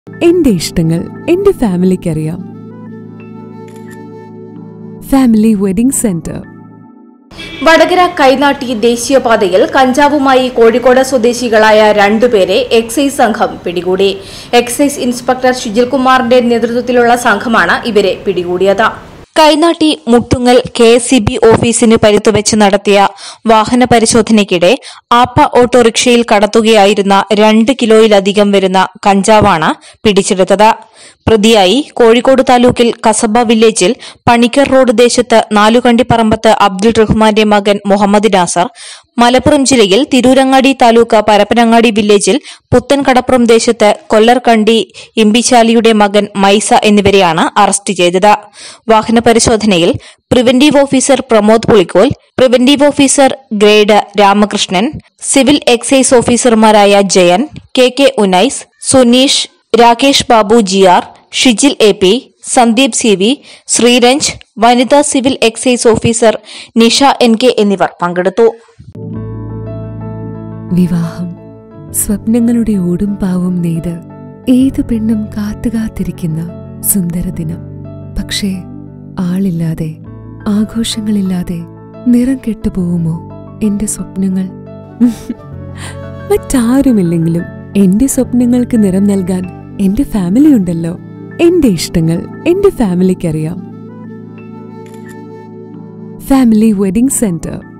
എന്റെ ഇഷ്ടങ്ങൾ എന്റെ ഫാമിലിക്കറിയാം family wedding centre Vadakara Kainatti ദേശീയപാതയിൽ കഞ്ചാവുമായി കോഴിക്കോട് സ്വദേശികളായ രണ്ടുപേരെ എക്സൈസ് സംഘം പിടികൂടി എക്സൈസ് ഇൻസ്പെക്ടർ ശുജിൽകുമാറിന്റെ നേതൃത്വത്തിലുള്ള സംഘമാണ് ഇവരെ പിടികൂടിയത് Kainatti Muttungal K S C B ഓഫീസിന് പരിത്തുവെച്ച് നടത്തിയ വാഹന പരിശോധനയ്ക്കിടെ ആപ്പ ഓട്ടോറിക്ഷയിൽ കടത്തുകയായിരുന്ന രണ്ട് കിലോയിലധികം വരുന്ന കഞ്ചാവാണ് പിടിച്ചെടുത്തത് പ്രതിയായി കോഴിക്കോട് താലൂക്കിൽ കസബ വില്ലേജിൽ പണിക്കർ റോഡ് ദേശത്ത് നാലുകണ്ടിപ്പറമ്പത്ത് അബ്ദുൾ റഹ്മാന്റെ മകൻ മുഹമ്മദ് നാസർ മലപ്പുറം ജില്ലയിൽ തിരൂരങ്ങാടി താലൂക്ക് പരപ്പനങ്ങാടി വില്ലേജിൽ പുത്തൻകടപ്പുറം ദേശത്ത് കൊല്ലർകണ്ടി ഇമ്പിച്ചാലിയുടെ മകൻ മൈസ എന്നിവരെയാണ് അറസ്റ്റ് ചെയ്തത് വാഹന പരിശോധനയിൽ preventive officer Pramod Pulikkol preventive officer grade Ramakrishnan civil excise ഓഫീസർമാരായ Jayan K K Unais Suneesh Rakesh Babu G R Shijil A P Sandeep C V Sreeranj വനിതാ civil excise officer Nisha N K എന്നിവർ പങ്കെടുത്തു വിവാഹം സ്വപ്നങ്ങളുടെ ഓടും പാവും നെയ്ത് ഏത് പെണ്ണും കാത്തുകാത്തിരിക്കുന്ന സുന്ദരദിനം പക്ഷേ ആളില്ലാതെ ആഘോഷങ്ങളില്ലാതെ നിറം കെട്ടുപോകുമോ എന്റെ സ്വപ്നങ്ങൾ മറ്റാരുമില്ലെങ്കിലും എന്റെ സ്വപ്നങ്ങൾക്ക് നിറം നൽകാൻ എന്റെ ഫാമിലി ഉണ്ടല്ലോ എന്റെ ഇഷ്ടങ്ങൾ എന്റെ ഫാമിലിക്കറിയാം ഫാമിലി വെഡിംഗ് സെന്റർ